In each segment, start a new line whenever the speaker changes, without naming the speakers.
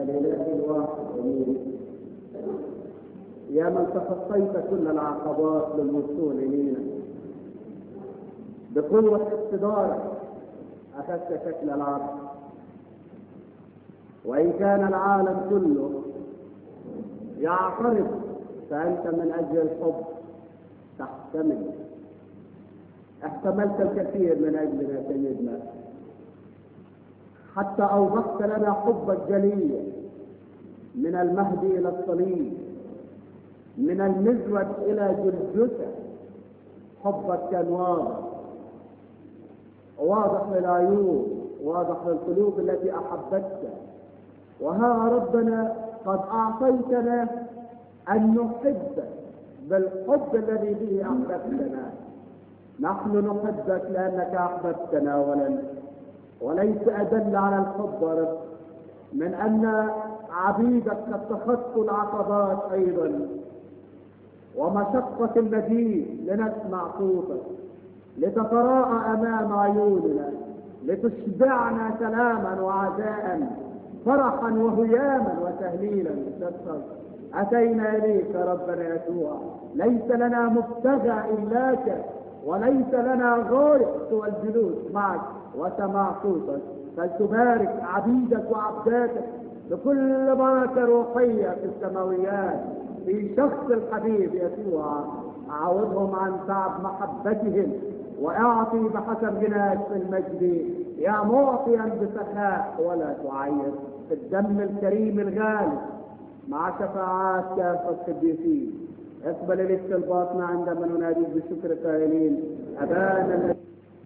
الإله الواحد أمين يا من تخطيت كل العقبات للوصول إلينا بقوة اقتدارك أخذت شكل العبد وإن كان العالم كله يعترض فأنت من أجل الحب تحتمل احتملت الكثير من أجلنا سيدنا حتى أوضحت لنا حبك جليا من المهد إلى الصليب من المزود إلى جلجثة حبك كان واضح واضح للعيون واضح للقلوب التي أحبتك وها ربنا قد أعطيتنا أن نحبك بالحب الذي به أحببتنا نحن نحبك لأنك أحببتنا أولا وليس أدل على الحب يا رب من أن عبيدك قد تخطوا العقبات أيضا ومشقة المجيء لنسمع صوتك لتتراءى أمام عيوننا لتشبعنا سلاما وعزاء فرحا وهياما وتهليلا تسر أتينا إليك ربنا يسوع ليس لنا مبتغى إلاك وليس لنا غاية سوى الجلوس معك وسماع صوتك فلتبارك عبيدك وعبداتك بكل بركة روحية في السماويات في شخص الحبيب يسوع أعوضهم عن تعب محبتهم واعطي بحسب غناك في المجد يا معطيا بسخاء ولا تعير في الدم الكريم الغالي مع شفاعات كافة القديسين اقبل الاستلباطنا عندما نناديك بشكر قائلين أبانا الذي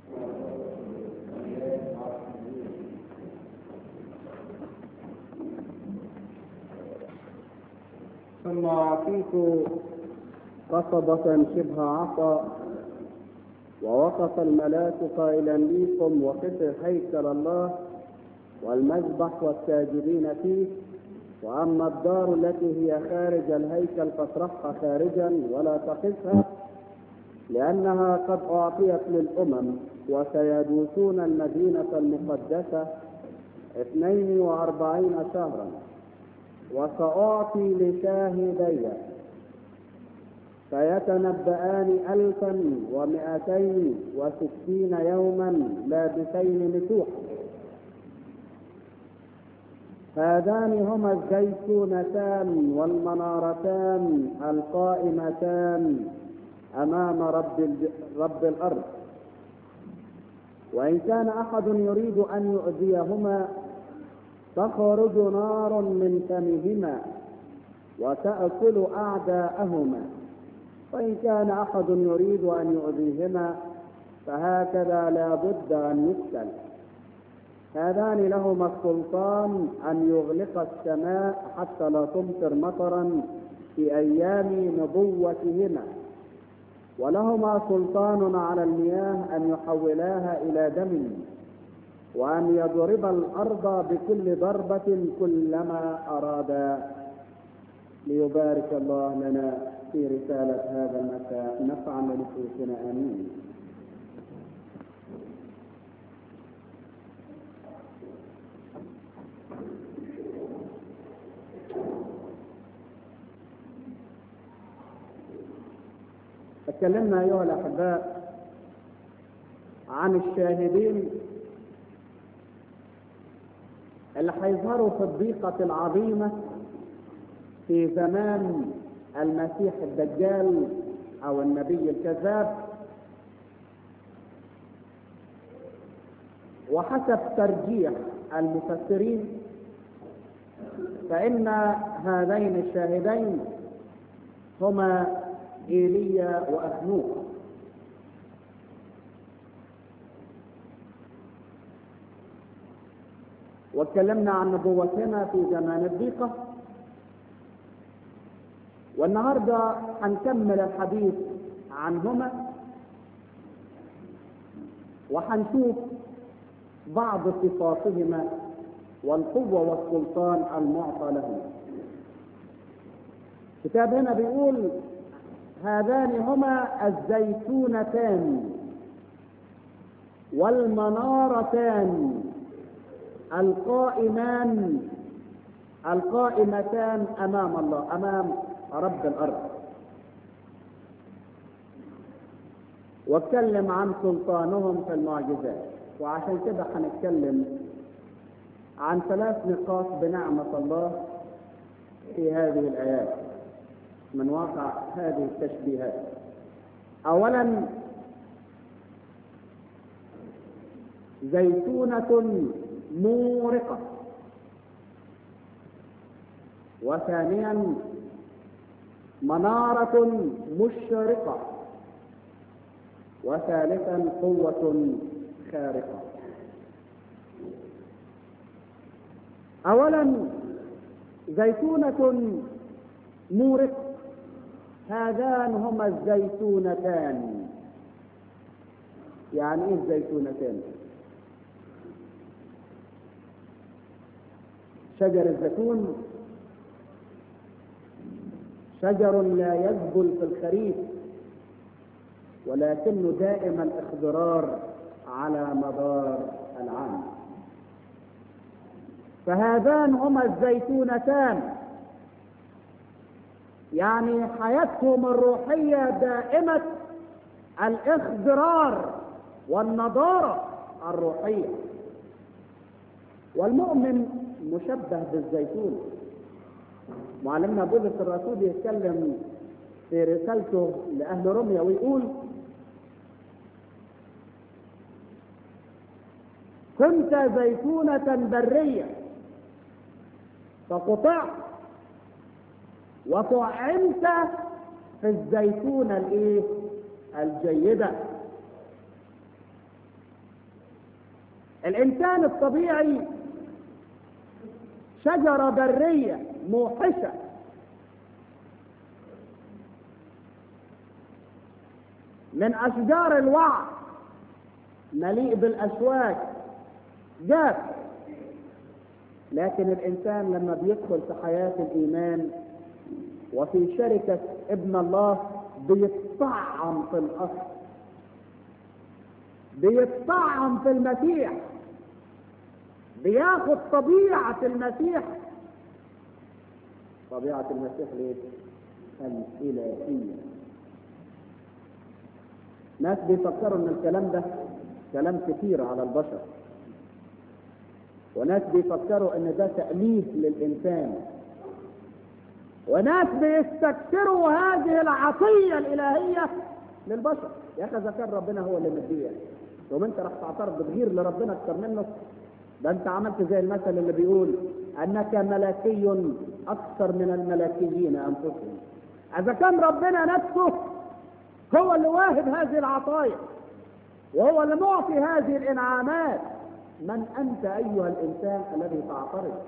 ثم أعطيت قصبة شبه عصا ووقف الملاك قائلا ليكم وقفر هيكل الله والمذبح والساجدين فيه واما الدار التي هي خارج الهيكل فاطرحها خارجا ولا تقفها لانها قد اعطيت للامم وسيدوسون المدينه المقدسه اثنين واربعين شهرا وساعطي لشاهدي فيتنبأان ألفا ومئتين وستين يوما لابسين نسوحا هذان هما الزيتونتان والمنارتان القائمتان أمام رب, الج... رب الأرض وإن كان أحد يريد أن يؤذيهما تخرج نار من فمهما وتأكل أعداءهما وإن كان أحد يريد أن يؤذيهما فهكذا لا بد أن يقتل هذان لهما السلطان أن يغلق السماء حتى لا تمطر مطرا في أيام نبوتهما ولهما سلطان على المياه أن يحولاها إلى دم وأن يضرب الأرض بكل ضربة كلما أرادا ليبارك الله لنا في رسالة هذا المساء نفعا لنفوسنا آمين تكلمنا أيها الأحباء عن الشاهدين اللي هيظهروا في الضيقة العظيمة في زمان المسيح الدجال أو النبي الكذاب وحسب ترجيح المفسرين فإن هذين الشاهدين هما ايليا واخنوخ واتكلمنا عن نبوتهما في زمان الضيقه والنهارده هنكمل الحديث عنهما وهنشوف بعض صفاتهما والقوه والسلطان المعطى لهما الكتاب هنا بيقول هذان هما الزيتونتان والمنارتان القائمان القائمتان امام الله امام رب الارض واتكلم عن سلطانهم في المعجزات وعشان كده هنتكلم عن ثلاث نقاط بنعمة الله في هذه الآيات من واقع هذه التشبيهات أولا زيتونة مورقة وثانيا منارة مشرقة وثالثا قوة خارقة أولا زيتونة مورقة هذان هما الزيتونتان يعني ايه الزيتونتان شجر الزيتون شجر لا يذبل في الخريف ولكنه دائم الاخضرار على مدار العام فهذان هما الزيتونتان يعني حياتهم الروحية دائمة الاخضرار والنضارة الروحية والمؤمن مشبه بالزيتون معلمنا بولس الرسول يتكلم في رسالته لأهل روميا ويقول كنت زيتونة برية فقطعت وطعمت في الزيتونة الايه الجيدة الانسان الطبيعي شجرة برية موحشة من اشجار الوعر مليء بالاشواك جاف لكن الانسان لما بيدخل في حياة الايمان وفي شركة ابن الله بيتطعم في الاصل بيتطعم في المسيح بياخد طبيعة المسيح طبيعة المسيح ليه؟ الإلهية ناس بيفكروا ان الكلام ده كلام كتير على البشر وناس بيفكروا ان ده تأليف للإنسان وناس بيستكثروا هذه العطية الإلهية للبشر يا أخي إذا كان ربنا هو اللي مديها يوم أنت راح تعترض بتغير لربنا أكثر منه ده أنت عملت زي المثل اللي بيقول أنك ملكي أكثر من الملكيين أنفسهم إذا كان ربنا نفسه هو اللي واهب هذه العطايا وهو اللي معطي هذه الإنعامات من أنت أيها الإنسان الذي تعترض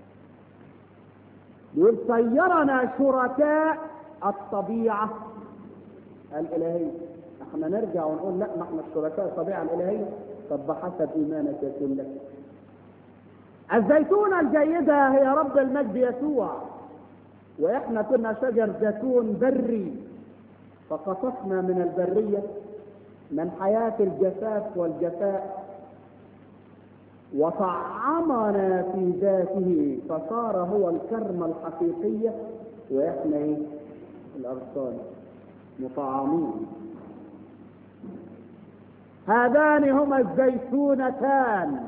يقول صيرنا شركاء الطبيعة الإلهية احنا نرجع ونقول لا ما احنا الشركاء الطبيعة الإلهية طب بحسب إيمانك يكون لك الزيتونة الجيدة هي رب المجد يسوع وإحنا كنا شجر زيتون بري فقصصنا من البرية من حياة الجفاف والجفاء وطعمنا في ذاته فصار هو الكرمة الحقيقية وإحنا إيه؟ الأغصان مطعمين هذان هما الزيتونتان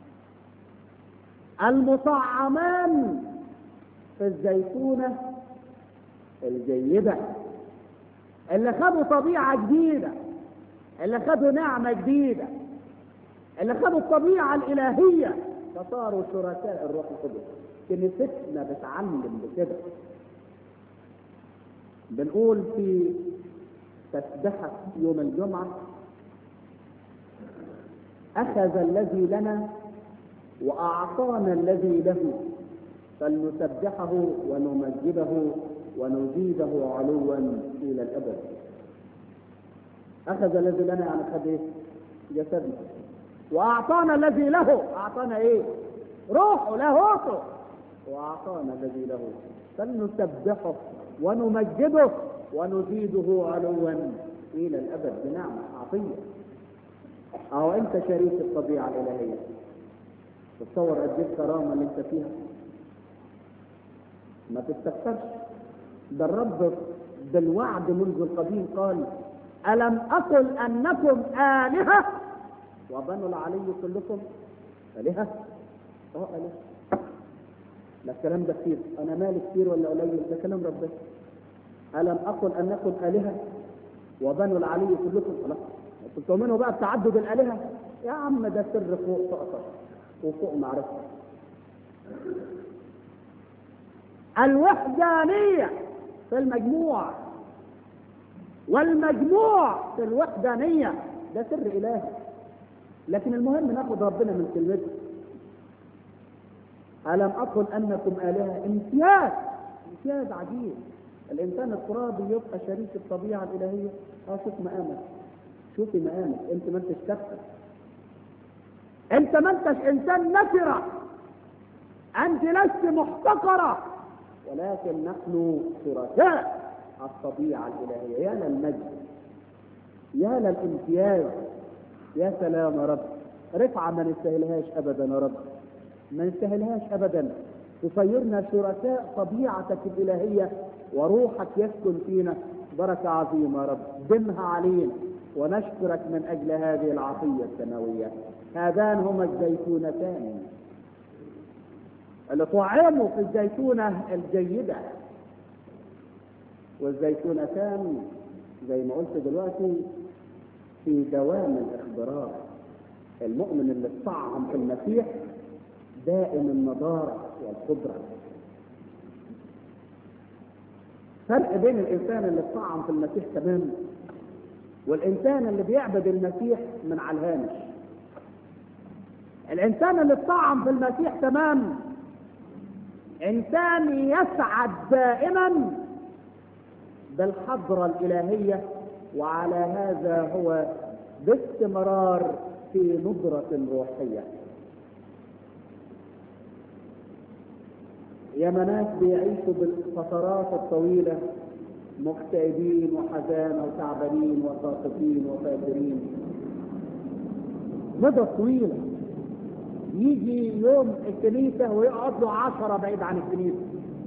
المطعمان في الزيتونة الجيدة اللي خدوا طبيعة جديدة اللي خدوا نعمة جديدة اللي خدوا الطبيعة الإلهية فصاروا شركاء الروح القدس كنيستنا بتعلم بكده بنقول في تسبحة يوم الجمعة أخذ الذي لنا وأعطانا الذي له فلنسبحه ونمجده ونزيده علوا إلى الأبد أخذ الذي لنا يعني خد إيه؟ جسدنا وأعطانا الذي له أعطانا إيه؟ روحه لاهوته وأعطانا الذي له فلنسبحه ونمجده ونزيده علوا إلى الأبد بنعمة عطية أهو أنت شريك الطبيعة الإلهية تصور قد إيه الكرامة اللي أنت فيها ما تستكثرش ده الرب بالوعد منذ القديم قال ألم أقل أنكم آلهة وبنو العلي كلكم آلهة اه آلهة لا الكلام ده كتير أنا مالي كتير ولا قليل ده كلام ربنا ألم أقل أنكم آلهة وبنو العلي كلكم خلاص انتوا تؤمنوا بقى بتعدد الآلهة يا عم ده سر فوق طاقتك وفوق معرفتك الوحدانية في المجموع والمجموع في الوحدانية ده سر إلهي لكن المهم ناخد ربنا من كلمته ألم أقل أنكم آلهة امتياز امتياز عجيب الإنسان الترابي يبقى شريك الطبيعة الإلهية اه شوف مقامك شوفي مقامك أنت ما أنتش كفة أنت ما أنتش إنسان نفرة أنت لست محتقرة ولكن نحن شركاء الطبيعة الإلهية يا للمجد يا للامتياز يا سلام يا رب رفعة ما نستاهلهاش أبدا يا رب ما نستاهلهاش أبدا تصيرنا شركاء طبيعتك الإلهية وروحك يسكن فينا بركة عظيمة يا رب دمها علينا ونشكرك من أجل هذه العطية السماوية هذان هما الزيتونتان اللي طعموا في الزيتونة الجيدة والزيتونتان زي ما قلت دلوقتي في دوام الاخضرار المؤمن اللي اتطعم في المسيح دائم النضارة والقدرة فرق بين الإنسان اللي اتطعم في المسيح تمام والإنسان اللي بيعبد المسيح من على الهامش الإنسان اللي اتطعم في المسيح تمام إنسان يسعد دائما بالحضرة الإلهية وعلى هذا هو باستمرار في ندرة روحية يا ناس بيعيشوا بالفترات الطويلة مكتئبين وحزانة وتعبانين وساقطين وفاجرين مدة طويلة يجي يوم الكنيسة ويقعد له عشرة بعيد عن الكنيسة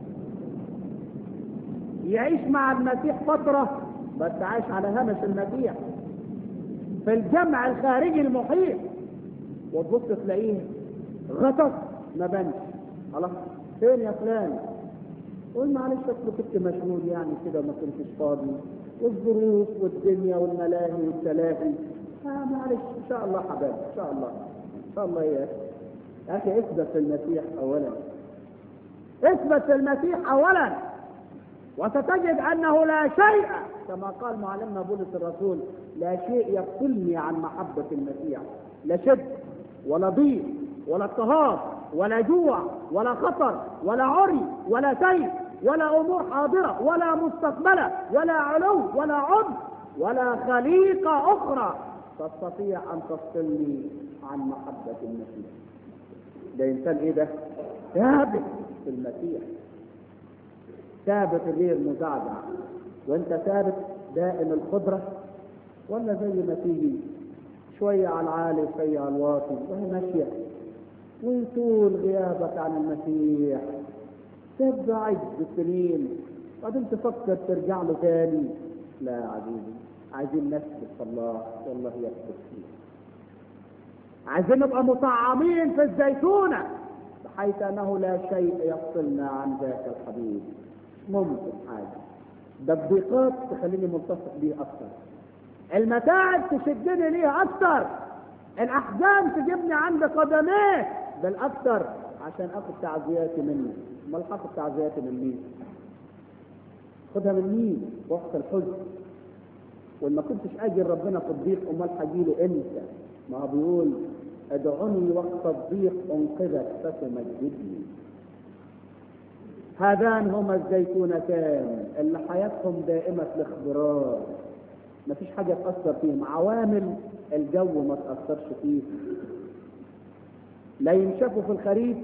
يعيش مع المسيح فترة بس عايش على هامش المسيح في الجمع الخارجي المحيط وتبص تلاقيه غطس ما بانش خلاص فين يا فلان قول معلش اصل كنت مشغول يعني كده ما كنتش فاضي والظروف والدنيا والملاهي والتلاهي آه معلش ان شاء الله حبايبي ان شاء الله ان شاء الله يا يا اخي اثبت في المسيح اولا اثبت في المسيح اولا وستجد انه لا شيء كما قال معلمنا بولس الرسول لا شيء يفصلني عن محبة المسيح لا شد ولا ضيق ولا اضطهاد ولا جوع ولا خطر ولا عري ولا سيف ولا امور حاضرة ولا مستقبلة ولا علو ولا عد ولا خليقة اخرى تستطيع ان تفصلني عن محبة المسيح ده انسان ايه ده ثابت في المسيح ثابت غير مزعزع وانت ثابت دائم القدرة ولا زي ما تيجي شوية على العالي وشوية على الواطي وهي ماشية ويطول غيابك عن المسيح تبقى عد السنين بعدين تفكر ترجع له تاني لا يا عزيزي عايزين نثبت في الله والله يثبت فيه عايزين نبقى مطعمين في الزيتونة بحيث انه لا شيء يفصلنا عن ذاك الحبيب مش ممكن حاجة ده الضيقات تخليني ملتصق بيه اكثر المتاعب تشدني ليه اكثر الاحزان تجيبني عند قدميه بل اكثر عشان اخذ تعزياتي منه امال هاخد تعزياتي من مين خدها من مين وقت الحزن وان ما كنتش اجي ربنا في الضيق امال هجيله امتى ما هو بيقول ادعوني وقت الضيق انقذك فتمجدني هذان هما الزيتونتان اللي حياتهم دائمة الاخضرار مفيش حاجة تأثر فيهم عوامل الجو ما تأثرش فيه لا ينشفوا في الخريف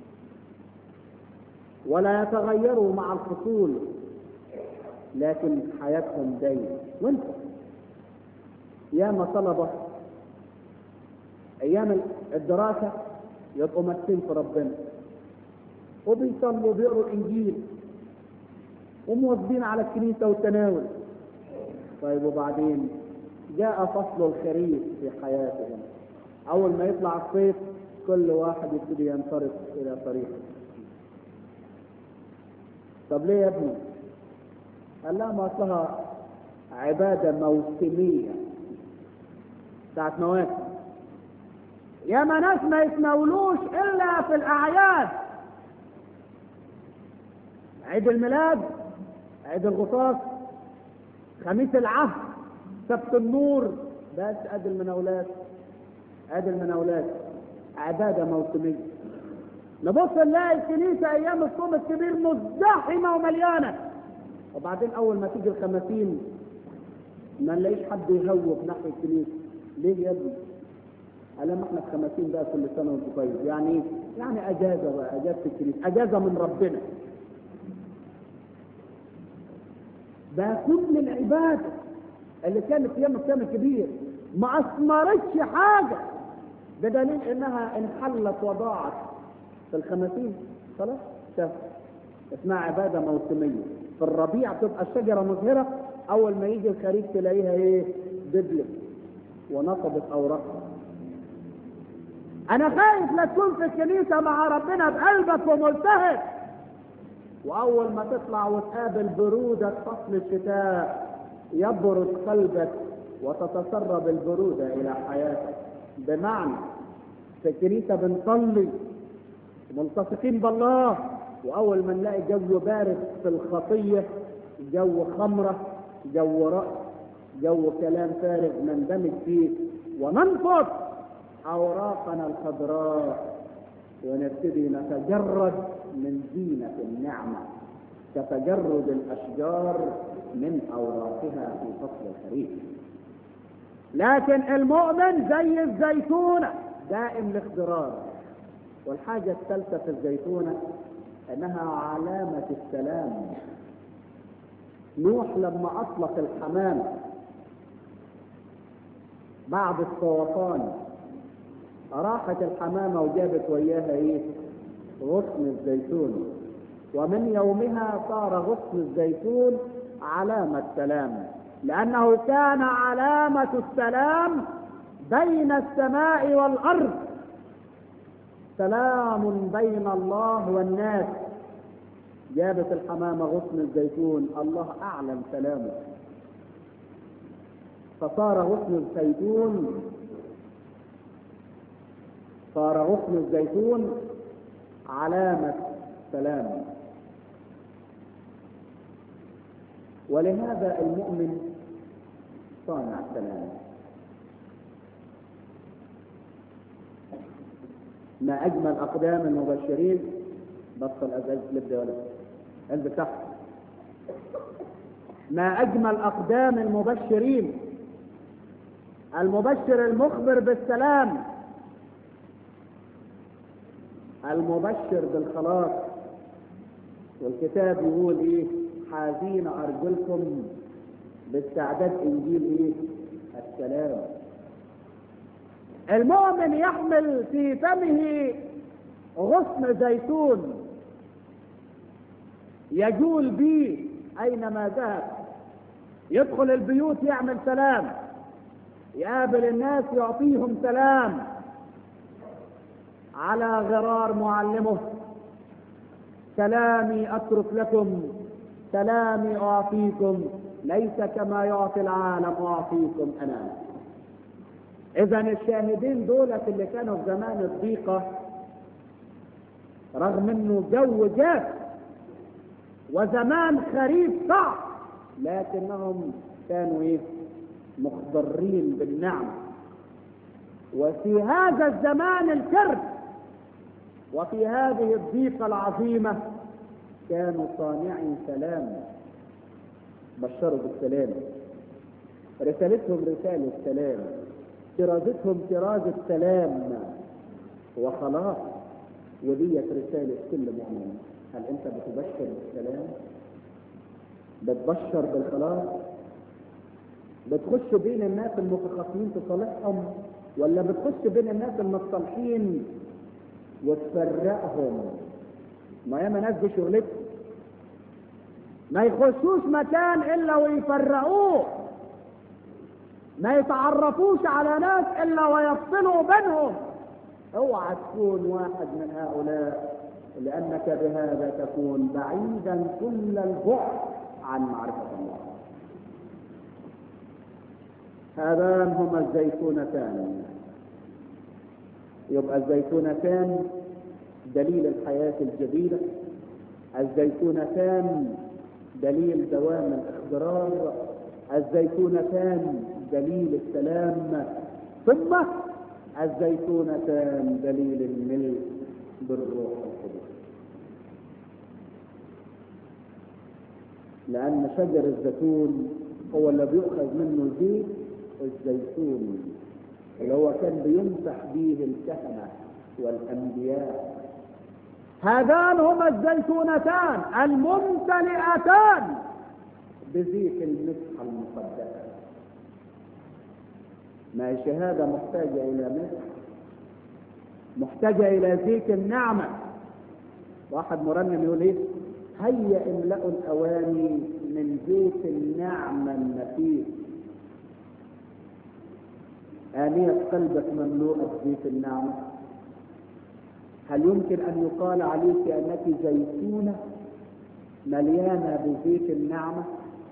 ولا يتغيروا مع الفصول لكن حياتهم دايما وانت ياما طلبة ايام الدراسة يبقوا ماسكين في ربنا وبيصلوا وبيقروا الانجيل ومواظبين على الكنيسة والتناول طيب وبعدين جاء فصل الخريف في حياتهم أول ما يطلع الصيف كل واحد يبتدي ينصرف إلى طريقه طب ليه يا ابني؟ قال لا ما أصلها عبادة موسمية بتاعت مواسم يا ما ناس ما يتناولوش إلا في الأعياد عيد الميلاد عيد الغطاس خميس العهد سبت النور بس ادي المناولات ادي المناولات عبادة موسمية نبص نلاقي الكنيسة أيام الصوم الكبير مزدحمة ومليانة وبعدين أول ما تيجي الخمسين ما نلاقيش حد يهوب ناحية الكنيسة ليه يا ابني؟ قال لما احنا في خمسين بقى كل سنة وانت طيب يعني ايه؟ يعني أجازة بقى أجازة الكنيسة أجازة من ربنا ده كل العبادة اللي كانت ايام الصيام الكبير ما اثمرتش حاجة بدليل انها انحلت وضاعت في الخمسين خلاص شاف اسمها عبادة موسمية في الربيع تبقى الشجرة مزهرة اول ما يجي الخريف تلاقيها ايه دبلت ونقضت اوراقها انا خايف لا تكون في الكنيسة مع ربنا بقلبك وملتهب واول ما تطلع وتقابل برودة فصل الشتاء يبرد قلبك وتتسرب البرودة الى حياتك بمعنى في الكنيسة بنصلي ملتصقين بالله واول ما نلاقي جو بارد في الخطية جو خمرة جو رأس جو كلام فارغ نندمج فيه وننفض اوراقنا الخضراء ونبتدي نتجرد من زينة النعمة كتجرد الأشجار من أوراقها في فصل الخريف لكن المؤمن زي الزيتونة دائم الاخضرار والحاجة الثالثة في الزيتونة أنها علامة السلام نوح لما أطلق الحمام بعد الطوفان راحت الحمامة وجابت وياها ايه غصن الزيتون ومن يومها صار غصن الزيتون علامة سلام لأنه كان علامة السلام بين السماء والأرض سلام بين الله والناس جابت الحمامة غصن الزيتون الله أعلم سلامه فصار غصن الزيتون صار غصن الزيتون علامة سلام ولهذا المؤمن صانع سلام ما أجمل أقدام المبشرين بطل أزاز لب ولا انزل تحت ما أجمل أقدام المبشرين المبشر المخبر بالسلام المبشر بالخلاص والكتاب يقول ايه حازين ارجلكم باستعداد انجيل ايه السلام المؤمن يحمل في فمه غصن زيتون يجول به اينما ذهب يدخل البيوت يعمل سلام يقابل الناس يعطيهم سلام على غرار معلمه سلامي اترك لكم سلامي اعطيكم ليس كما يعطي العالم اعطيكم انا اذا الشاهدين دولت اللي كانوا في زمان الضيقه رغم انه جو جاف وزمان خريف صعب لكنهم كانوا ايه مخضرين بالنعمه وفي هذا الزمان الكرب وفي هذه الضيقة العظيمة كانوا صانعي سلام بشروا بالسلام رسالتهم رسالة سلام كرازتهم كرازة سلام وخلاص وديت رسالة كل مؤمن هل انت بتبشر بالسلام بتبشر بالخلاص بتخش بين الناس المتخاصمين تصالحهم ولا بتخش بين الناس المتصالحين وتفرقهم ما ياما ناس دي شغلتهم ما يخشوش مكان الا ويفرقوه ما يتعرفوش على ناس الا ويفصلوا بينهم اوعى تكون واحد من هؤلاء لانك بهذا تكون بعيدا كل البعد عن معرفه الله هذان هما الزيتونتان يبقى الزيتونتان دليل الحياة الجديدة الزيتونتان دليل دوام الاخضرار الزيتونتان دليل السلام ثم الزيتونتان دليل الملء بالروح القدس لأن شجر الزيتون هو اللي بيؤخذ منه زيت الزيتون اللي هو كان بيمسح به الكهنة والأنبياء هذان هما الزيتونتان الممتلئتان بزيت المسحة المقدسة ما هي شهادة محتاجة إلى مسح محتاجة إلى زيت النعمة واحد مرنم يقول إيه هيا املأوا الأواني من زيت النعمة النفيس آنية قلبك مملوءة بزيت النعمة هل يمكن أن يقال عليك أنك زيتونة مليانة بزيت النعمة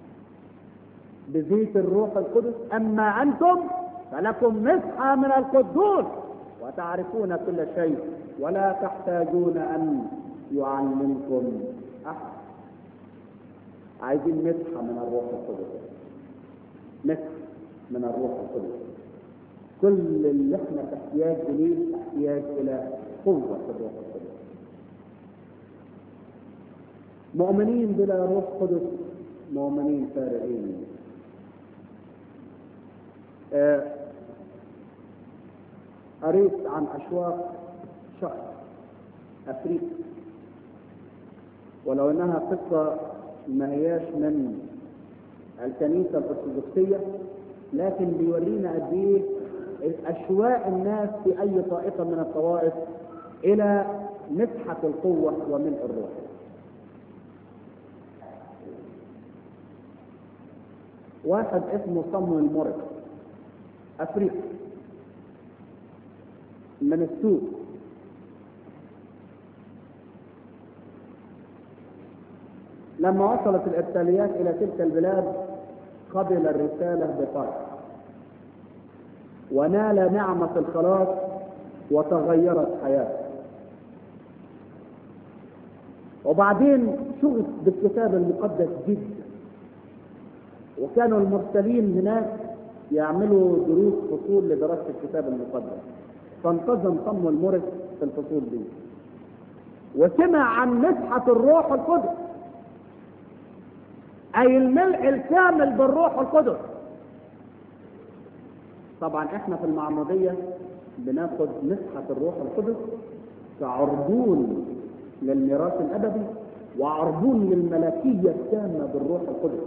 بزيت الروح القدس أما أنتم فلكم مسحة من القدوس وتعرفون كل شيء ولا تحتاجون أن يعلمكم أحد عايزين مسحة من الروح القدس مسحة من الروح القدس كل اللي احنا في احتياج اليه احتياج الى قوة الروح القدس مؤمنين بلا روح قدس مؤمنين فارغين آه، قريت عن اشواق شخص افريقي ولو انها قصه ما هياش من الكنيسه الارثوذكسيه لكن بيورينا قد ايه اشواق الناس في اي طائفه من الطوائف الى مسحه القوه وملء الروح واحد اسمه صمويل موريس افريقي من السوق لما وصلت الارساليات الى تلك البلاد قبل الرساله بفرح ونال نعمه الخلاص وتغيرت حياته وبعدين شغف بالكتاب المقدس جدا وكانوا المرسلين هناك يعملوا دروس فصول لدراسه الكتاب المقدس فانتظم صم المرس في الفصول دي وسمع عن مسحه الروح القدس اي الملء الكامل بالروح القدس طبعا احنا في المعموديه بناخد مسحه الروح القدس كعربون للميراث الابدي وعربون للملكيه التامه بالروح القدس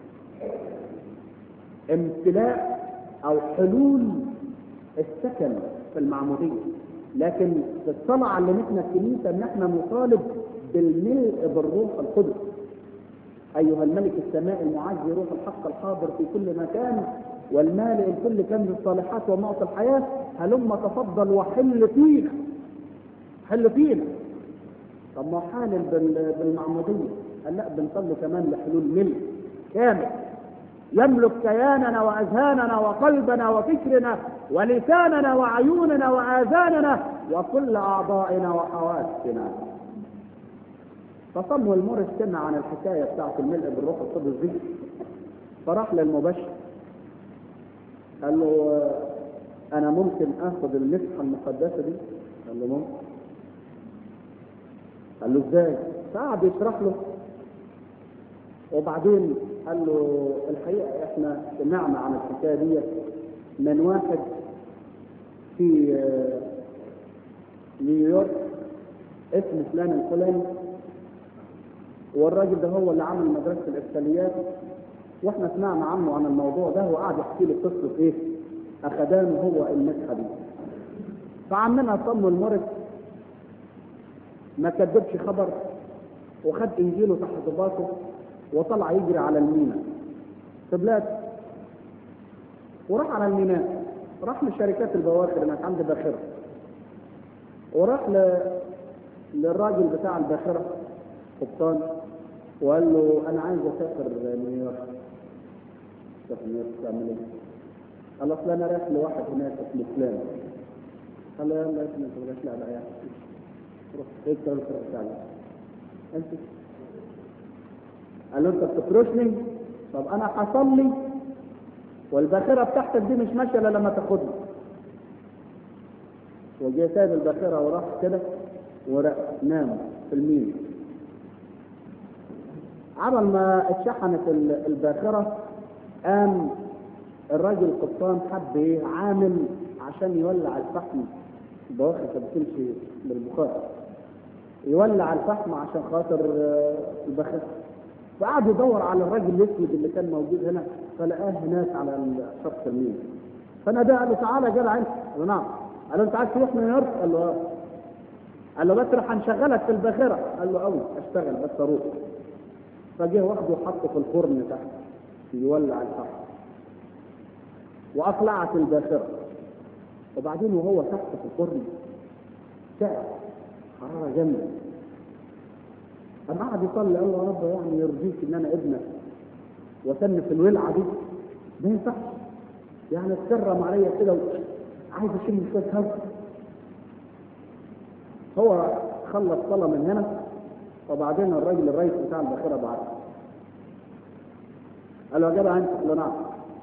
امتلاء او حلول السكن في المعموديه لكن في الصلاه علمتنا الكنيسه ان احنا نطالب بالملء بالروح القدس ايها الملك السماء المعزي روح الحق الحاضر في كل مكان والمالئ الكل كنز الصالحات ومعطي الحياه هلم تفضل وحل فينا حل فينا طب ما حالل بال- بالمعموديه قال لا بنصلي كمان لحلول ملء كامل يملك كياننا واذهاننا وقلبنا وفكرنا ولساننا وعيوننا واذاننا وكل اعضائنا وحواسنا فصموا المورس سمع عن الحكايه بتاعت الملء بالروح القدس دي فراح للمبشر قال له آه، انا ممكن اخذ المسحه المقدسه دي قال له ممكن قال له ازاي فقعد يشرح له وبعدين قال له الحقيقه احنا سمعنا عن الحكايه دي من واحد في آه، نيويورك اسمه فلان الفلاني والراجل ده هو اللي عمل مدرسه الارساليات واحنا سمعنا عنه عن الموضوع ده وقعد يحكي لي قصه ايه اخدانه هو المسحه دي فعمنا صموا المرض ما كذبش خبر وخد انجيله تحت باطه وطلع يجري على المينا في بلاد وراح على الميناء راح لشركات البواخر هناك عند باخره وراح ل... للراجل بتاع الباخره قبطان وقال له انا عايز اسافر نيويورك اسافر نيويورك تعمل ايه؟ قال اصل انا رايح لواحد هناك اسمه فلان قال له يلا يا ابني انت مالكش لا بقى روح ايه الكلام اللي بتاعك انت قال له انت بتفرشني طب انا حصل لي والباخره بتاعتك دي مش ماشيه الا لما تاخدني وجه سايب الباخره وراح كده ونام في الميل عمل ما اتشحنت الباخره قام الراجل القبطان حب ايه عامل عشان يولع الفحم البواخر كانت بتمشي بالبخار يولع الفحم عشان خاطر البخار فقعد يدور على الراجل الاسود اللي كان موجود هنا فلقاه هناك على شط النيل فناداه قال له تعالى يا جدع انت قال له نعم قال له انت عايز تروح نيويورك قال له اه قال له بس راح هنشغلك في الباخره قال له قوي اشتغل بس اروح فجه واخده وحطه في الفرن تحت يولع الفحم واقلعت الباخره وبعدين وهو تحت في الفرن تعب حراره جامده قام قعد يصلي قال له يا رب يعني يرضيك ان انا ابنك وسن في الولعه دي ما ينفعش يعني اتكرم عليا كده عايز اشم شويه هوا هو خلص صلاه من هنا وبعدين الراجل الرئيس بتاع الباخره بعت قال له يا جدع انت قال له نعم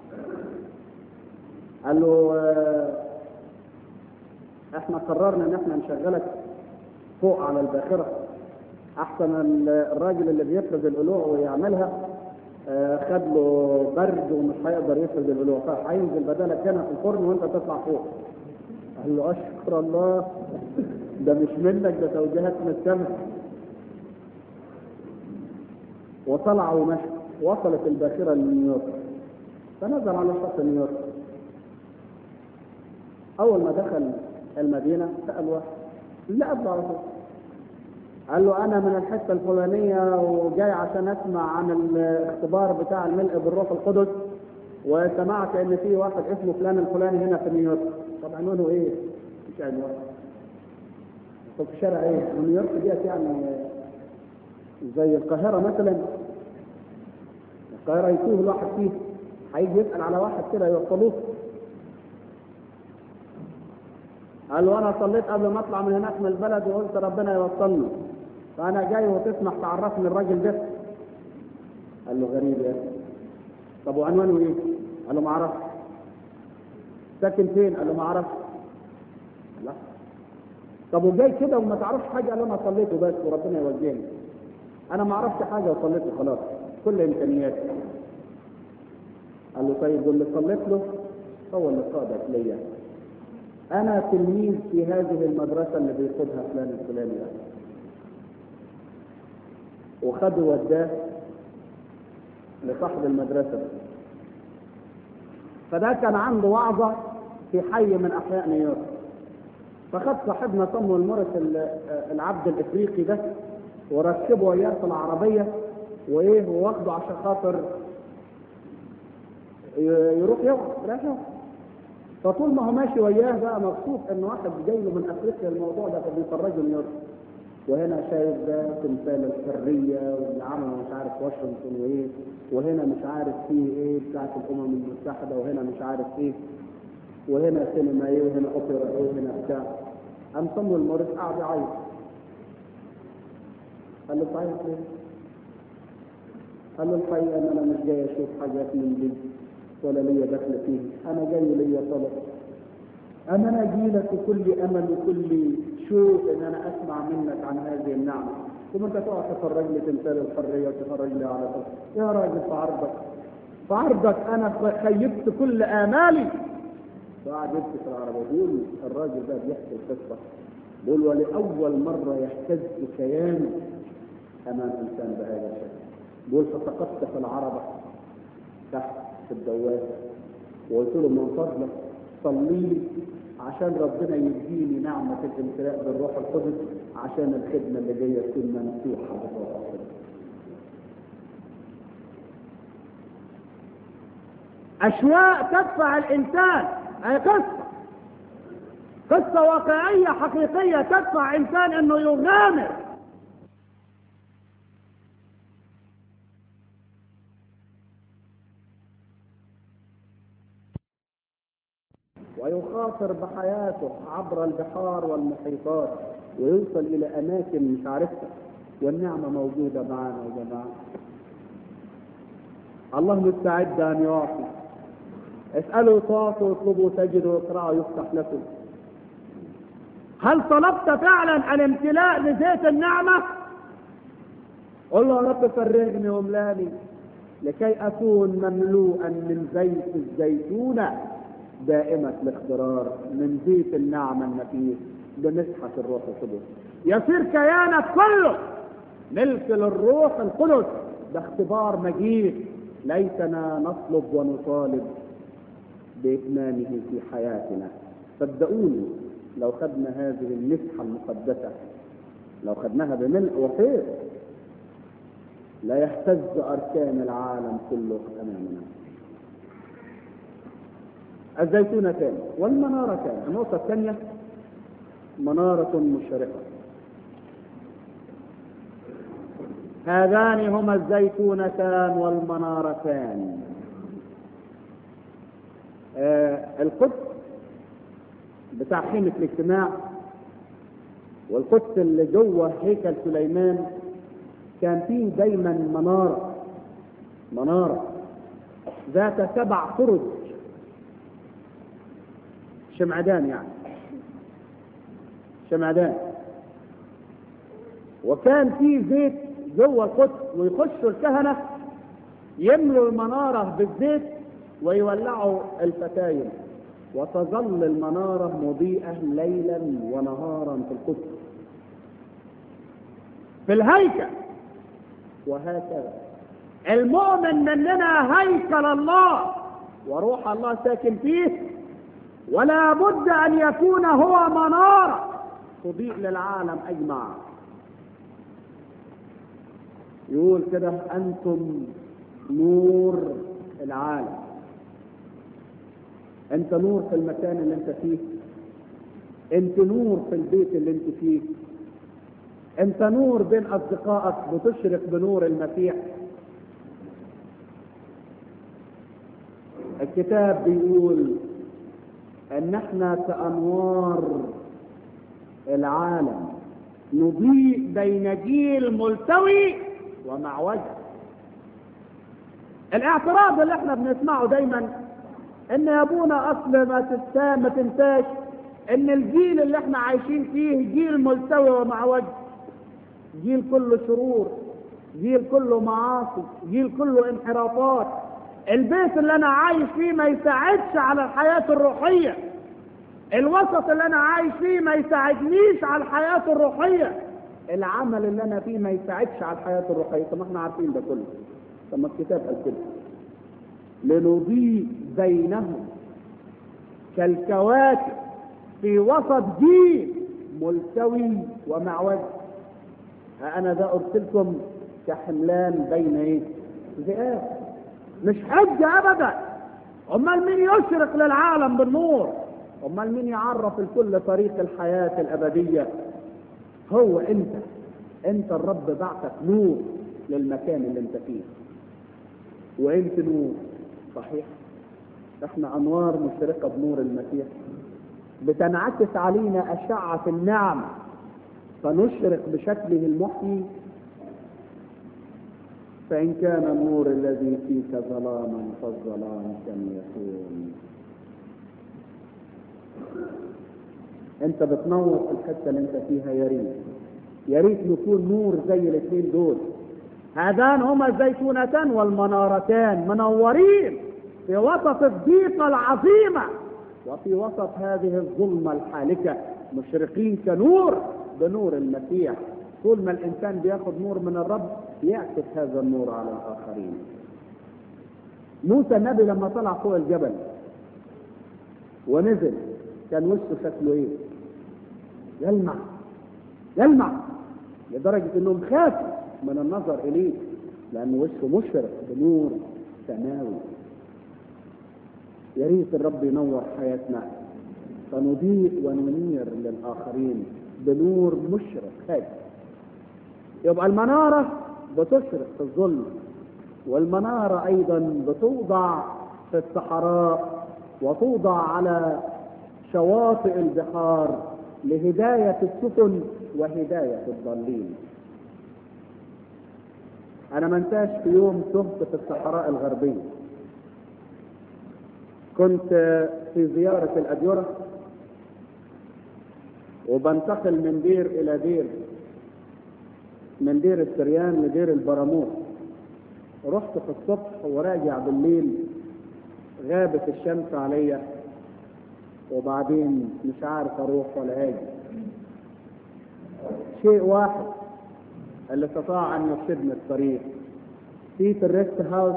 قال له اه احنا قررنا ان احنا نشغلك فوق على الباخره احسن الراجل اللي بيفرز القلوع ويعملها اه خد له برد ومش هيقدر يفرز القلوع فهينزل بدلك هنا في الفرن وانت تطلع فوق قال له اشكر الله ده مش منك ده توجيهات من السماء وطلع ومشى وصلت الباخره لنيويورك فنزل على شط نيويورك اول ما دخل المدينه سال واحد لا قبله على طول قال له انا من الحته الفلانيه وجاي عشان اسمع عن الاختبار بتاع الملء بالروح القدس وسمعت ان في واحد اسمه فلان الفلاني هنا في نيويورك طب عنوانه ايه؟ مش عنوان طب في شارع ايه؟ ونيويورك ديت يعني زي القاهره مثلا القاهره يتوه الواحد فيه هيجي يسال على واحد كده يوصلوه قال له انا صليت قبل ما اطلع من هناك من البلد وقلت ربنا يوصلني فانا جاي وتسمح تعرفني الراجل ده قال له غريب يا اخي طب وعنوانه ايه؟ قال له ما اعرفش ساكن فين؟ قال له ما اعرفش لا طب وجاي كده وما تعرفش حاجه قال له انا صليته بس وربنا يوجهني انا ما اعرفش حاجه وصليت خلاص كل امكانياتي قال له طيب واللي صليت له هو اللي قادك ليا انا تلميذ في هذه المدرسه اللي بياخدها فلان الفلاني ده وخده وداه لصاحب المدرسه فده كان عنده وعظه في حي من احياء نيويورك فخد صاحبنا صمو المورس العبد الافريقي ده وركبه وياه في العربيه وايه واخده عشان خاطر يروح يوعظ رايح يوعظ فطول ما هو ماشي وياه بقى مبسوط ان واحد جاي له من افريقيا الموضوع ده فبيفرجه نيويورك وهنا شايف ده تمثال الحريه واللي عمله مش عارف واشنطن وايه وهنا مش عارف فيه ايه بتاعت الامم المتحده وهنا مش عارف ايه وهنا سينما ايه وهنا اوبرا ايه وهنا بتاع قام صمو المورس قاعد يعيط قال له صحيح ليه؟ قال له الحقيقه ان انا مش جاي اشوف حاجات من دي ولا ليا دخل فيه انا جاي ليا طلب اما انا اجي لك بكل امل وكل شوق ان انا اسمع منك عن هذه النعمه ثم انت تقعد تفرج لي تمثال الحريه وتفرج لي على طول يا راجل في عرضك في عرضك انا خيبت كل امالي وقعد يبكي في العربيه بيقول الراجل ده بيحكي القصه بيقول ولاول مره يهتز كياني امام انسان بهذا الشكل بيقول فسقطت في العربه تحت في الدواسه وقلت له من فضلك صلي لي عشان ربنا يديني نعمة الامتلاء بالروح القدس عشان الخدمة اللي جاية تكون ممسوحة بالروح القدس. أشواء تدفع الإنسان أي قصة قصة واقعية حقيقية تدفع إنسان أنه يغامر ويخاطر بحياته عبر البحار والمحيطات ويوصل إلى أماكن مش عارفها والنعمة موجودة معنا يا جماعة الله مستعد أن يعطي اسألوا تعطوا اطلبوا تجدوا اقرأوا يفتح لكم هل طلبت فعلا الامتلاء لزيت النعمة؟ قل له يا رب فرغني واملاني لكي أكون مملوءا من زيت الزيتونة دائمة الاخضرار من زيت النعمة النفيس بمسحة الروح القدس يصير كيانك كله ملك للروح القدس ده اختبار مجيد ليتنا نطلب ونطالب بإتمامه في حياتنا صدقوني لو خدنا هذه المسحة المقدسة لو خدناها بملء وخير لا يهتز أركان العالم كله أمامنا الزيتونة كان والمنارة كان النقطة الثانية منارة مشرقة هذان هما الزيتونتان والمنارتان آه القدس بتاع خيمة الاجتماع والقدس اللي جوه هيكل سليمان كان فيه دايما منارة منارة ذات سبع فرج شمعدان يعني شمعدان وكان في زيت جوه القدس ويخشوا الكهنة يملوا المنارة بالزيت ويولعوا الفتايل وتظل المنارة مضيئة ليلا ونهارا في القدس في الهيكل وهكذا المؤمن مننا هيكل الله وروح الله ساكن فيه ولا بد ان يكون هو منارة تضيء للعالم اجمع يقول كده انتم نور العالم انت نور في المكان اللي انت فيه انت نور في البيت اللي انت فيه انت نور بين اصدقائك بتشرق بنور المسيح الكتاب بيقول ان احنا كانوار العالم نضيء بين جيل ملتوي ومعوج الاعتراض اللي احنا بنسمعه دايما ان يا ابونا اصل ما تنسى ما تنساش ان الجيل اللي احنا عايشين فيه جيل ملتوي ومعوج جيل كله شرور جيل كله معاصي جيل كله انحرافات البيت اللي انا عايش فيه ما يساعدش على الحياة الروحية الوسط اللي انا عايش فيه ما يساعدنيش على الحياة الروحية العمل اللي انا فيه ما يساعدش على الحياة الروحية طب ما احنا عارفين ده كله طب ما الكتاب قال كده لنضيء بينهم كالكواكب في وسط جيل ملتوي ومعوج انا ده ارسلكم كحملان بين ايه ذئاب مش حجة ابدا امال مين يشرق للعالم بالنور امال مين يعرف الكل طريق الحياة الابدية هو انت انت الرب بعتك نور للمكان اللي انت فيه وانت نور صحيح احنا انوار مشرقة بنور المسيح بتنعكس علينا اشعة النعم فنشرق بشكله المحيي فإن كان النور الذي فيك ظلاما فالظلام كم يكون انت بتنور في الحته اللي انت فيها يا ريت يا ريت نكون نور زي الاثنين دول هذان هما الزيتونتان والمنارتان منورين في وسط الضيقه العظيمه وفي وسط هذه الظلمه الحالكه مشرقين كنور بنور المسيح طول ما الانسان بياخد نور من الرب يعكس هذا النور على الاخرين موسى النبي لما طلع فوق الجبل ونزل كان وشه شكله ايه يلمع يلمع لدرجة انهم خافوا من النظر اليه لان وشه مشرق بنور سماوي يا ريت الرب ينور حياتنا فنضيء وننير للآخرين بنور مشرق هادي يبقى المنارة بتشرق في الظلم والمنارة أيضا بتوضع في الصحراء وتوضع على شواطئ البحار لهداية السفن وهداية الضالين أنا ما انساش في يوم تهت في الصحراء الغربية كنت في زيارة الأديرة وبنتقل من دير إلى دير من دير السريان لدير البراموس رحت في الصبح وراجع بالليل غابت الشمس عليا وبعدين مش عارف اروح ولا هاجي شيء واحد اللي استطاع ان يرشدني الطريق في في الريست هاوس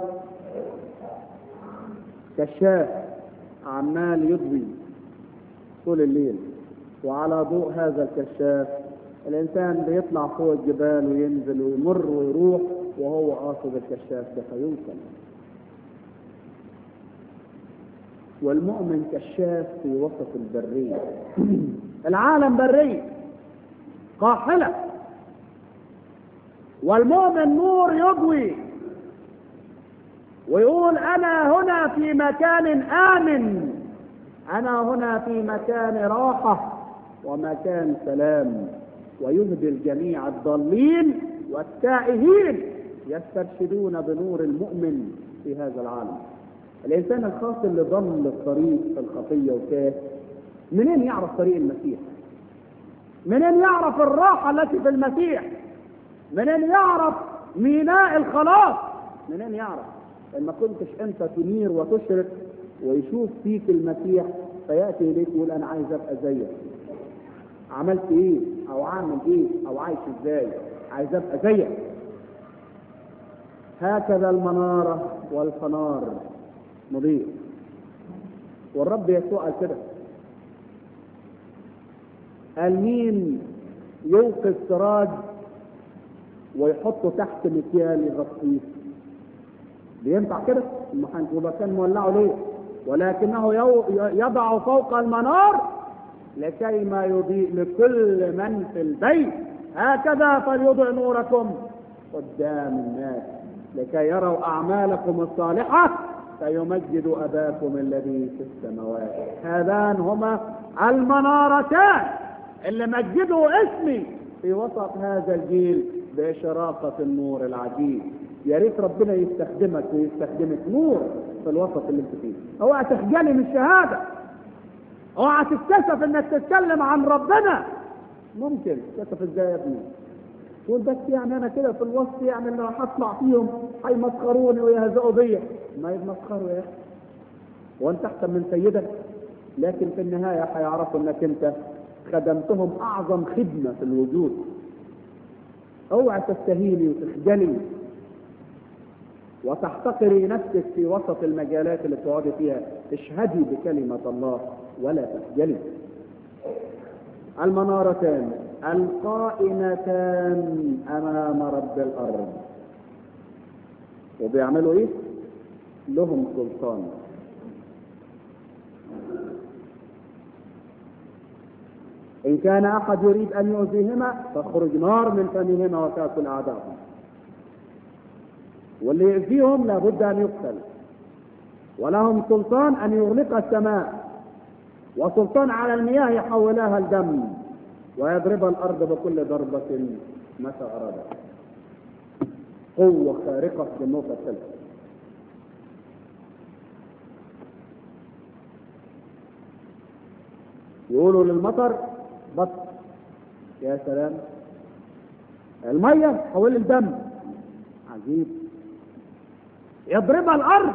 كشاف عمال يضوي طول الليل وعلى ضوء هذا الكشاف الانسان بيطلع فوق الجبال وينزل ويمر ويروح وهو قاصد الكشاف ده فيوصل والمؤمن كشاف في وسط البرية العالم برية قاحلة والمؤمن نور يضوي ويقول أنا هنا في مكان آمن أنا هنا في مكان راحة ومكان سلام ويهدي الجميع الضالين والتائهين يسترشدون بنور المؤمن في هذا العالم الإنسان الخاطئ اللي ضل الطريق في الخطية وتاه منين يعرف طريق المسيح منين يعرف الراحة التي في المسيح منين يعرف ميناء الخلاص منين يعرف إن ما كنتش أنت تنير وتشرق ويشوف فيك المسيح فيأتي إليك يقول أنا عايز أبقى زيك عملت إيه أو عامل إيه أو عايش إزاي عايز أبقى زيك هكذا المنارة والفنار مضيء والرب يسوع قال كده قال مين يوقف سراج ويحطه تحت مكيال يغطيه بينفع كده المحن يبقى كان مولعه ليه ولكنه يو يضع فوق المنار لكي ما يضيء لكل من في البيت هكذا فليضع نوركم قدام الناس لكي يروا اعمالكم الصالحه فيمجد اباكم الذي في السماوات هذان هما المنارتان اللي مجدوا اسمي في وسط هذا الجيل بإشراقة النور العجيب يا ريت ربنا يستخدمك ويستخدمك نور في الوسط اللي انت فيه اوعى تخجلي من الشهاده اوعى تتكسف انك تتكلم عن ربنا ممكن تتكسف ازاي يا ابني تقول بس يعني انا كده في الوسط يعني اللي راح اطلع فيهم هيمسخروني ويهزئوا بيا ما يتمسخروا يا اخي وانت احسن من سيدك لكن في النهايه هيعرفوا انك انت خدمتهم اعظم خدمه في الوجود اوعى تستهيني وتخجلي وتحتقري نفسك في وسط المجالات اللي بتقعدي فيها اشهدي بكلمة الله ولا تخجلي المنارتان القائمتان امام رب الارض وبيعملوا ايه لهم سلطان ان كان احد يريد ان يؤذيهما فاخرج نار من فمهما وتاكل اعداءهم واللي يأذيهم لابد أن يقتل ولهم سلطان أن يغلق السماء وسلطان على المياه يحولها الدم ويضرب الأرض بكل ضربة متى أراد قوة خارقة في النقطة الثالثة يقولوا للمطر بطل يا سلام المية حول الدم عجيب يضربها الارض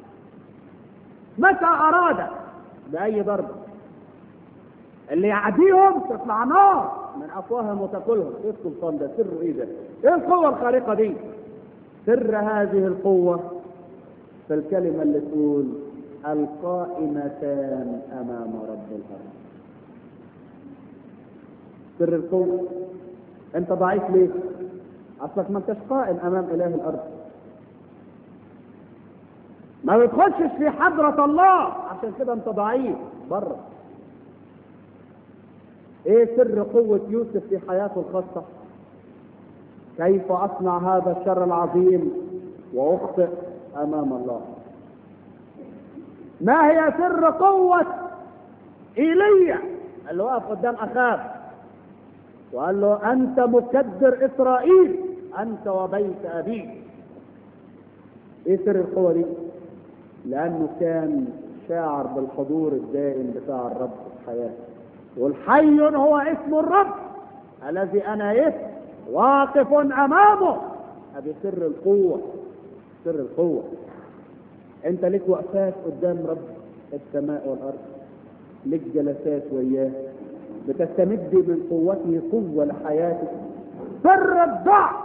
متى اراد باي ضربه اللي يعديهم تطلع نار من افواههم وتاكلهم ايه السلطان ده سر ايه ده ايه القوه الخارقه دي سر هذه القوه في الكلمه اللي تقول القائمتان امام رب الارض سر القوه انت ضعيف ليه اصلك ما انتش قائم امام اله الارض ما بتخشش في حضرة الله عشان كده انت ضعيف بره ايه سر قوة يوسف في حياته الخاصة كيف اصنع هذا الشر العظيم واخطئ امام الله ما هي سر قوة ايليا اللي وقف قدام اخاب وقال له انت مكدر اسرائيل انت وبيت ابيك ايه سر القوة دي لانه كان شاعر بالحضور الدائم بتاع الرب في حياته والحي هو اسم الرب الذي انا ايه واقف امامه ادي سر القوة سر القوة انت لك وقفات قدام رب السماء والارض لك جلسات وياه بتستمد من قوته قوة لحياتك سر الضعف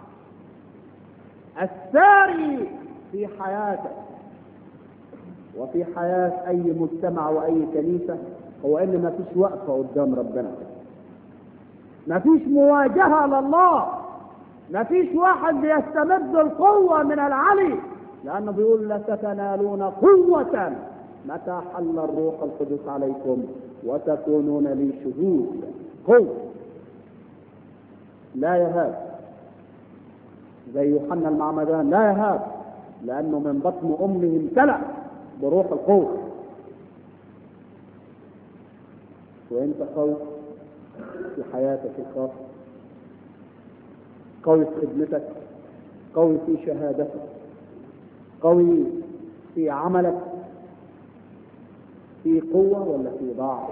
الساري في حياتك وفي حياة أي مجتمع وأي كنيسة هو إن ما فيش وقفة قدام ربنا ما فيش مواجهة لله ما فيش واحد بيستمد القوة من العلي لأنه بيقول لتتنالون قوة متى حل الروح القدس عليكم وتكونون لي شهود قوة لا يهاب زي يوحنا المعمدان لا يهاب لأنه من بطن أمه امتلأ بروح القوة وانت قوي في حياتك الخاصة قوي في خدمتك قوي في شهادتك قوي في عملك في قوة ولا في ضعف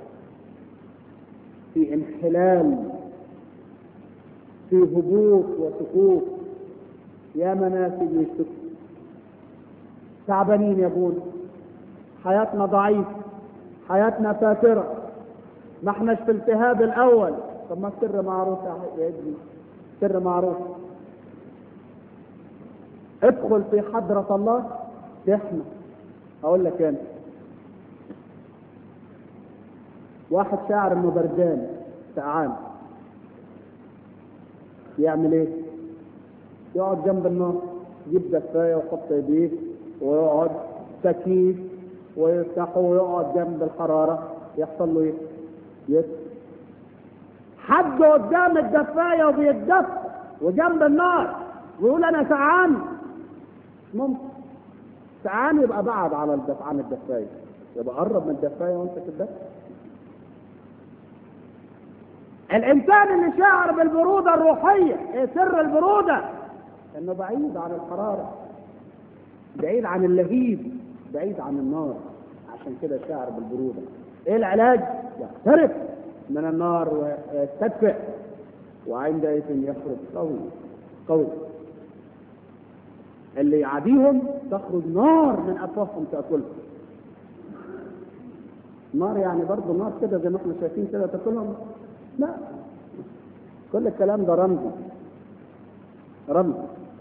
في انحلال في هبوط وسقوط يا مناسب يشتكوا تعبانين يا ابونا حياتنا ضعيف حياتنا فاترة ما احناش في التهاب الاول طب ما السر معروف يا ابني سر معروف ادخل في حضرة الله تحمى اقول لك انا واحد شاعر انه بردان سقعان يعمل ايه يقعد جنب النار يجيب دفايه ويحط ايديه ويقعد تكييف ويفتحه ويقعد جنب الحراره يحصل له ايه يسكت حد قدام الدفايه وبيتدفى وجنب النار ويقول انا سعان مش ممكن سعان يبقى بعد على الدف... عن الدفايه يبقى قرب من الدفايه وانت تتدفى الانسان اللي شاعر بالبروده الروحيه ايه سر البروده انه بعيد عن الحراره بعيد عن اللهيب بعيد عن النار عشان كده شاعر بالبروده ايه العلاج يقترب من النار ويستدفئ وعندئذ يخرج قوي قوي اللي يعاديهم تخرج نار من افواههم تاكلهم نار يعني برضه نار كده زي ما احنا شايفين كده تاكلهم لا كل الكلام ده رمزي رمز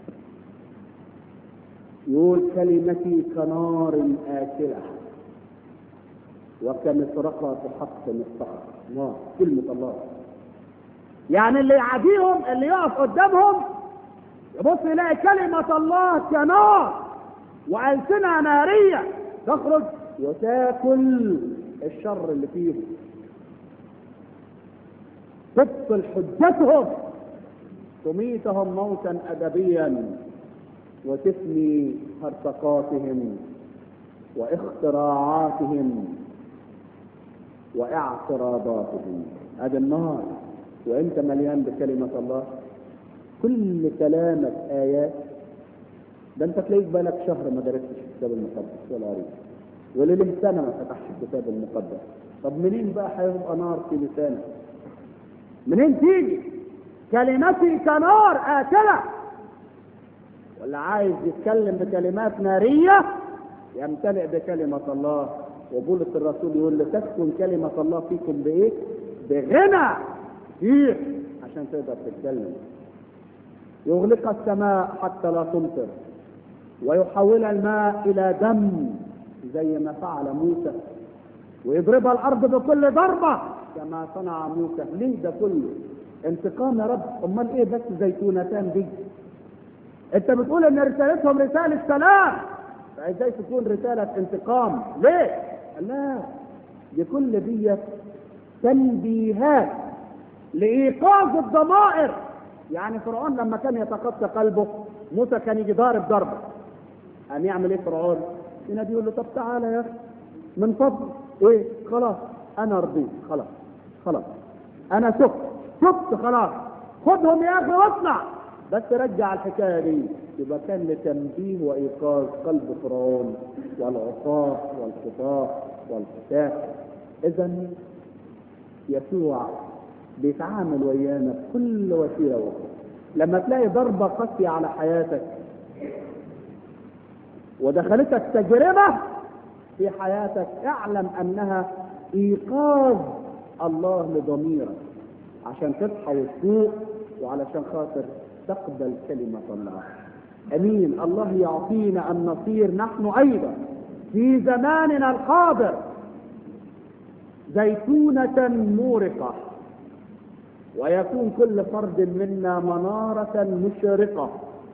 يقول كلمتي كنار آكلة وكمطرقة حق مفتقة نار كلمة الله يعني اللي يعاديهم اللي يقف قدامهم يبص يلاقي كلمة الله كنار وألسنة نارية تخرج وتاكل الشر اللي فيهم تبطل حجتهم تميتهم موتا أدبيا وتفني هرطقاتهم واختراعاتهم واعتراضاتهم هذا النار وانت مليان بكلمة الله كل كلامك آيات ده انت تلاقيك بالك شهر ما درستش الكتاب المقدس ولا قريت ولله سنة ما فتحش الكتاب المقدس طب منين بقى هيبقى نار في لسانك منين تيجي كلمتي كنار آكلة ولا عايز يتكلم بكلمات نارية يمتلئ بكلمة الله وبولس الرسول يقول لتسكن كلمة الله فيكم بإيه؟ بغنى كتير عشان تقدر تتكلم يغلق السماء حتى لا تمطر ويحول الماء إلى دم زي ما فعل موسى ويضربها الأرض بكل ضربة كما صنع موسى ليه ده كله انتقام يا رب امال ايه بس زيتونتان دي انت بتقول ان رسالتهم رسالة سلام ازاي تكون رسالة انتقام ليه قال لا دي كل دي تنبيهات لإيقاظ الضمائر يعني فرعون لما كان يتقطع قلبه موسى كان يجي ضارب ضربه قام يعمل ايه فرعون؟ ينادي يقول له طب تعالى يا اخي من فضل ايه خلاص انا رضيت خلاص خلاص انا شفت شفت خلاص خدهم يا اخي واطلع بس رجع الحكايه دي يبقى كان لتنبيه وايقاظ قلب فرعون والعصاه والخطاه والفتاه اذا يسوع بيتعامل ويانا بكل وسيله واخرى لما تلاقي ضربه قاسيه على حياتك ودخلتك تجربه في حياتك اعلم انها ايقاظ الله لضميرك عشان تصحى وتفوق وعلشان خاطر تقبل كلمة الله أمين الله يعطينا أن نصير نحن أيضا في زماننا الحاضر زيتونة مورقة ويكون كل فرد منا منارة مشرقة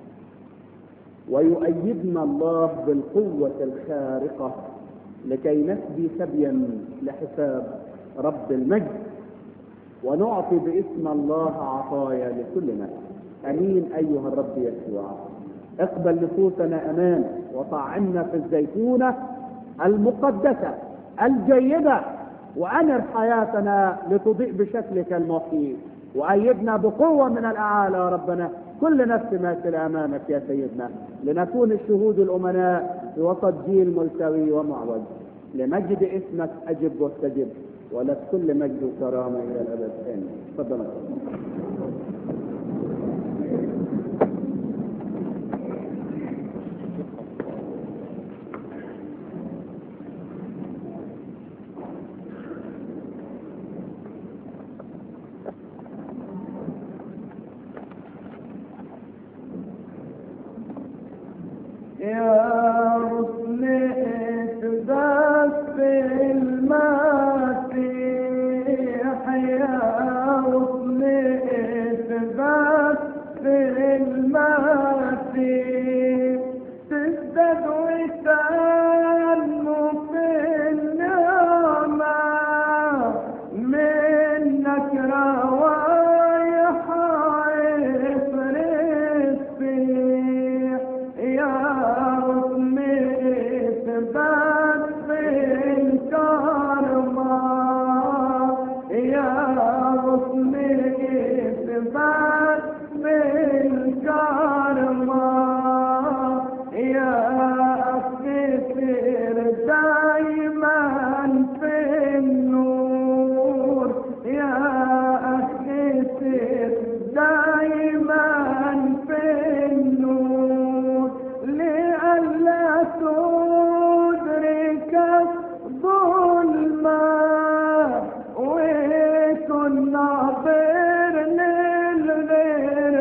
ويؤيدنا الله بالقوة الخارقة لكي نسبي سبيا لحساب رب المجد ونعطي باسم الله عطايا لكل نفس امين ايها الرب يسوع اقبل نفوسنا امان وطعمنا في الزيتونه المقدسه الجيده وانر حياتنا لتضيء بشكلك المحيي وايدنا بقوه من الاعالى يا ربنا كل نفس ماثل امامك يا سيدنا لنكون الشهود الامناء في وسط جيل ملتوي ومعوج لمجد اسمك اجب واستجب ولك كل مجد وكرامه الى الابد امين تفضل
يا رسل اثبت في المسيح يا رسل اثبت في المسيح تزداد وتنمو في النعمة منك روايح عطر السيح يا رسم اثبات في الكرمة يا رسم اثبات في الكرمة يا أفتكر دايما في النور يا أفتكر دايما في النور لئلا تدرك الظلمة وكن ناظر للغير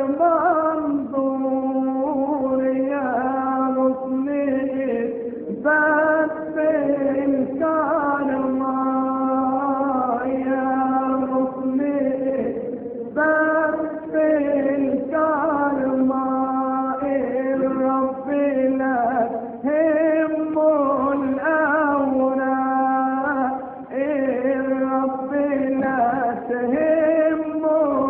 منظور يا رسلي بس في الكرمة يا رسلي بس في الكرمة الرب لك هم الأوراق الرب لا تهم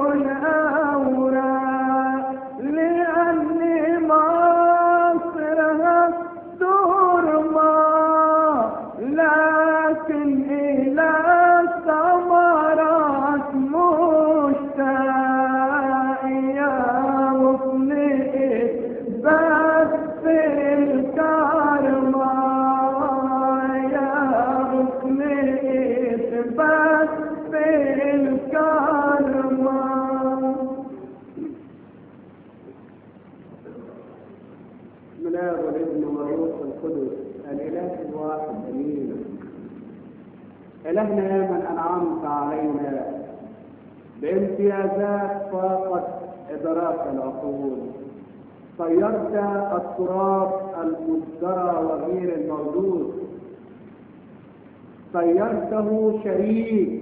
الأوراق لأني مصرها ترمى لكن إلى الثمرات مشتاق يا رسلي بس في الكرمة يا رسلي بس في الكرمة
بسم الله والابن والروح القدس الاله الواحد امين الهنا يا من انعمت علينا بامتيازات فاقت ادراك العقول طيرت التراب المزدرى وغير الموجود طيرته شريك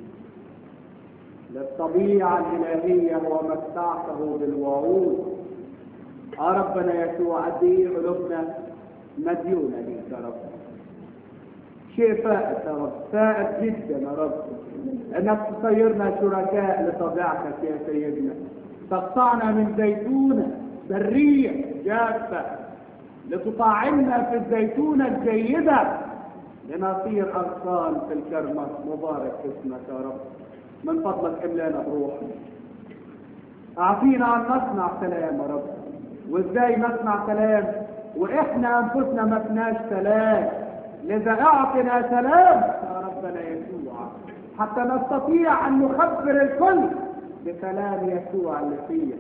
للطبيعة الإلهية ومتعته بالوعود يا ربنا يسوع أدي قلوبنا
مديونة ليك يا رب شيء فائت يا رب فائت جدا يا رب انك تصيرنا شركاء لطبيعتك يا سيدنا تقطعنا من زيتونة برية جافة لتطعمنا في الزيتونة الجيدة لنصير أغصان في الكرمة مبارك اسمك يا رب من فضلك املانا بروحك اعطينا ان نصنع سلام يا رب وازاي نصنع سلام واحنا انفسنا ما فيناش سلام لذا اعطنا سلام يا ربنا يسوع حتى نستطيع ان نخبر الكل بسلام يسوع اللي فيا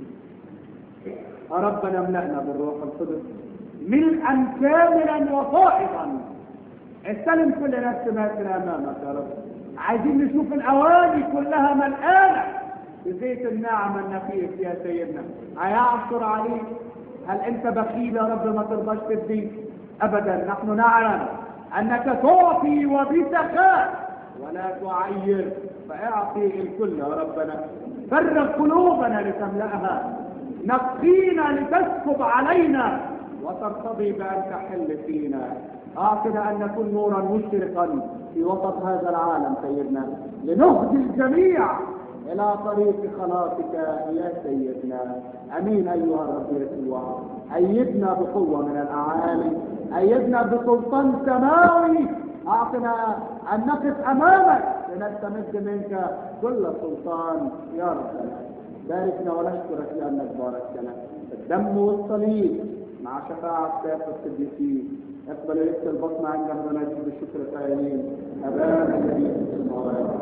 يا ربنا املأنا بالروح القدس ملءا كاملا وفائضا استلم كل نفس ماسنا امامك يا رب عايزين نشوف الاواني كلها ملقانه بزيت النعمه النفيس يا سيدنا هيعصر عليك هل انت بخيل يا رب ما ترضاش تدي ابدا نحن نعلم انك تعطي وبسخاء ولا تعير فاعطي الكل يا ربنا فرغ قلوبنا لتملاها نقينا لتسكب علينا وترتضي بان تحل فينا اعطنا ان نكون نورا مشرقا في وسط هذا العالم سيدنا لنهدي الجميع الى طريق خلاصك يا سيدنا امين ايها الرب يسوع ايدنا بقوه من الاعالي ايدنا بسلطان سماوي اعطنا ان نقف امامك لنستمد منك كل سلطان يا ربنا باركنا ونشكرك لانك باركتنا الدم والصليب مع شفاعة سيف القديسين اقبل يكتب البطن عن جهرنا بالشكر القائلين أبانا الذي في السماوات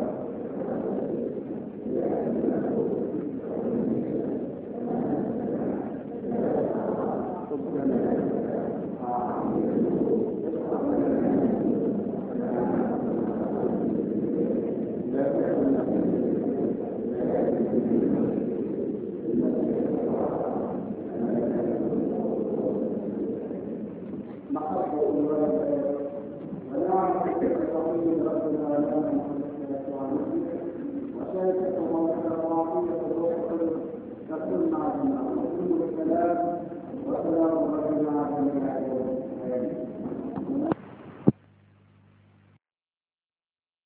والسلام على